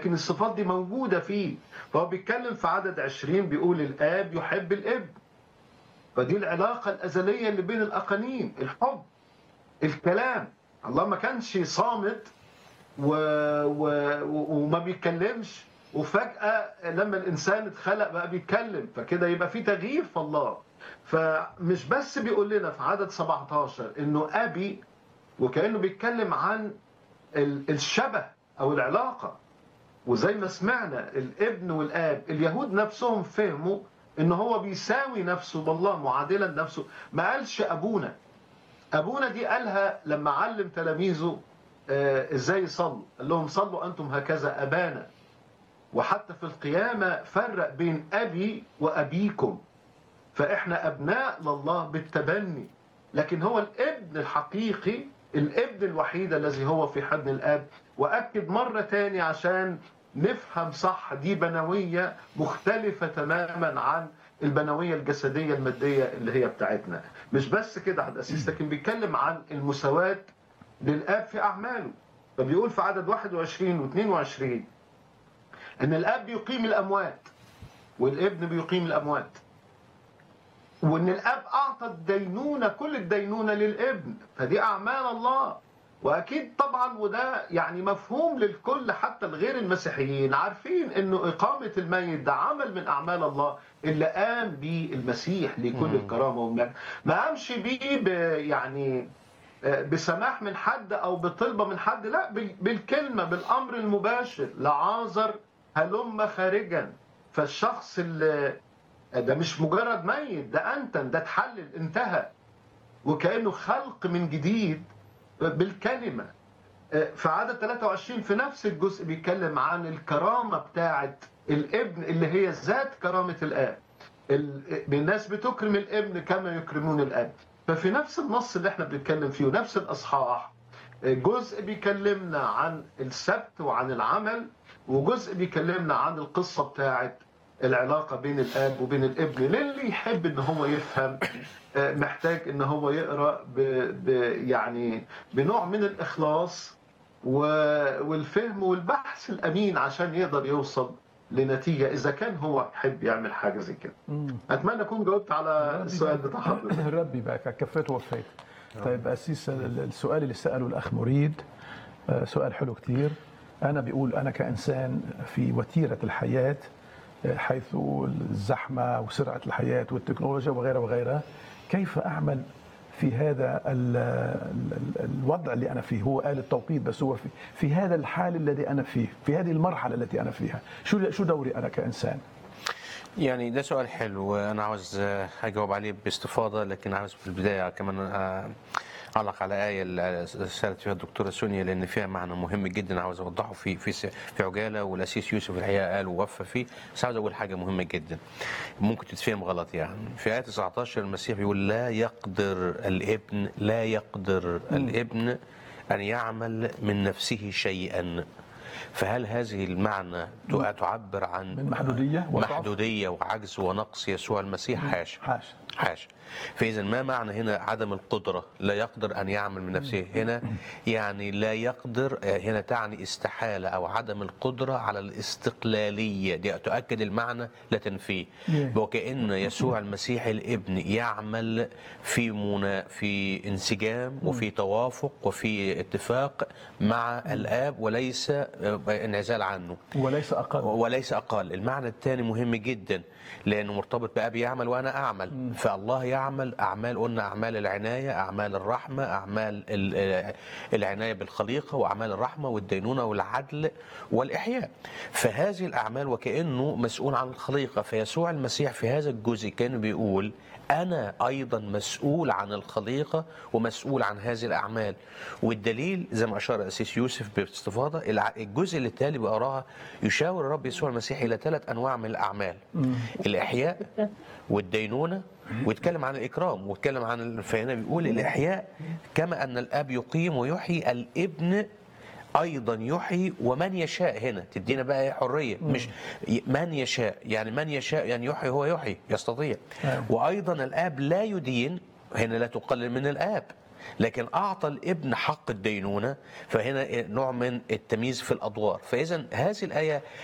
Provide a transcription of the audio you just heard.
لكن الصفات دي موجودة فيه فهو بيتكلم في عدد عشرين بيقول الآب يحب الابن فدي العلاقة الأزلية اللي بين الأقانيم الحب الكلام الله ما كانش صامت و... و... وما بيتكلمش وفجأة لما الإنسان اتخلق بقى بيتكلم فكده يبقى في تغيير في الله فمش بس بيقول لنا في عدد 17 إنه أبي وكأنه بيتكلم عن ال- الشبه أو العلاقة وزي ما سمعنا الابن والآب اليهود نفسهم فهموا إن هو بيساوي نفسه بالله معادلا نفسه ما قالش أبونا أبونا دي قالها لما علم تلاميذه آه، إزاي يصلوا قال لهم صلوا أنتم هكذا أبانا وحتى في القيامة فرق بين أبي وأبيكم فإحنا أبناء لله بالتبني لكن هو الابن الحقيقي الابن الوحيد الذي هو في حضن الآب وأكد مرة تاني عشان نفهم صح دي بنوية مختلفة تماما عن البنوية الجسدية المادية اللي هي بتاعتنا مش بس كده عبد الأسيس لكن بيتكلم عن المساواة للآب في أعماله فبيقول في عدد 21 و 22 ان الاب بيقيم الاموات والابن بيقيم الاموات وان الاب اعطى الدينونه كل الدينونه للابن فدي اعمال الله واكيد طبعا وده يعني مفهوم للكل حتى الغير المسيحيين عارفين انه اقامه الميت ده عمل من اعمال الله اللي قام بيه المسيح لكل الكرامه والمجد ما قامش بيه ب- يعني بسماح من حد او بطلبه من حد لا بال- بالكلمه بالامر المباشر لعازر هلم خارجا فالشخص اللي ده مش مجرد ميت ده انتن ده اتحلل انتهى وكانه خلق من جديد بالكلمه في عدد 23 في نفس الجزء بيتكلم عن الكرامه بتاعه الابن اللي هي ذات كرامه الاب ال- الناس بتكرم الابن كما يكرمون الاب ففي نفس النص اللي احنا بنتكلم فيه ونفس الاصحاح جزء بيكلمنا عن السبت وعن العمل وجزء بيكلمنا عن القصه بتاعت العلاقه بين الاب وبين الابن للي يحب ان هو يفهم آه، محتاج ان هو يقرا ب ب يعني بنوع من الاخلاص و- والفهم والبحث الامين عشان يقدر يوصل لنتيجه اذا كان هو يحب يعمل حاجه زي كده. اتمنى اكون جاوبت على السؤال بتاع حضرتك. ربي بقى كفيت ووفيت طيب أسيس السؤال اللي سأله الأخ مريد آه، سؤال حلو كتير أنا بيقول أنا كإنسان في وتيرة الحياة آه، حيث الزحمة وسرعة الحياة والتكنولوجيا وغيرها وغيرها كيف أعمل في هذا ال ال الوضع اللي أنا فيه هو قال التوقيت بس هو في, في هذا الحال الذي أنا فيه في هذه المرحلة التي أنا فيها شو شو دوري أنا كإنسان يعني ده سؤال حلو وانا عاوز آه، اجاوب عليه باستفاضه لكن عاوز في البدايه كمان آه، اعلق على ايه اللي سالت فيها الدكتوره سونيا لان فيها معنى مهم جدا عاوز اوضحه في في س- في عجاله والاسيس يوسف الحقيقه قال ووفى فيه بس عاوز اقول حاجه مهمه جدا ممكن تتفهم غلط يعني في ايه 19 المسيح بيقول لا يقدر الابن لا يقدر الابن ان يعمل من نفسه شيئا فهل هذه المعنى تعبر عن من محدودية وضعف؟ محدودية وعجز ونقص يسوع المسيح حاشا حاشا. حاشا فإذا ما معنى هنا عدم القدرة لا يقدر أن يعمل من نفسه هنا يعني لا يقدر آه، هنا تعني استحالة أو عدم القدرة على الاستقلالية دي تؤكد المعنى لا تنفيه Yeah. وكأن يسوع المسيح الابن يعمل في منا في انسجام وفي توافق وفي اتفاق مع الآب وليس آه، انعزال عنه وليس أقل وليس اقل المعنى الثاني مهم جدا لانه مرتبط بابي يعمل وانا اعمل فالله يعمل اعمال قلنا اعمال العنايه اعمال الرحمه اعمال ال- العنايه بالخليقه واعمال الرحمه والدينونه والعدل والاحياء فهذه الاعمال وكانه مسؤول عن الخليقه فيسوع المسيح في هذا الجزء كان بيقول أنا أيضا مسؤول عن الخليقة ومسؤول عن هذه الأعمال والدليل زي ما أشار الأسيس يوسف باستفاضة الع- الجزء اللي التالي بقراها يشاور الرب يسوع المسيح إلى ثلاث أنواع من الأعمال الإحياء والدينونة ويتكلم عن الإكرام ويتكلم عن ال- فهنا بيقول الإحياء كما أن الأب يقيم ويحيي الابن ايضا يحيي ومن يشاء هنا تدينا بقى إيه حريه مش ي- من يشاء يعني من يشاء يعني يحيي هو يحيي يستطيع نعم. وايضا الاب لا يدين هنا لا تقلل من الاب لكن اعطى الابن حق الدينونه فهنا نوع من التمييز في الادوار فاذا هذه الايه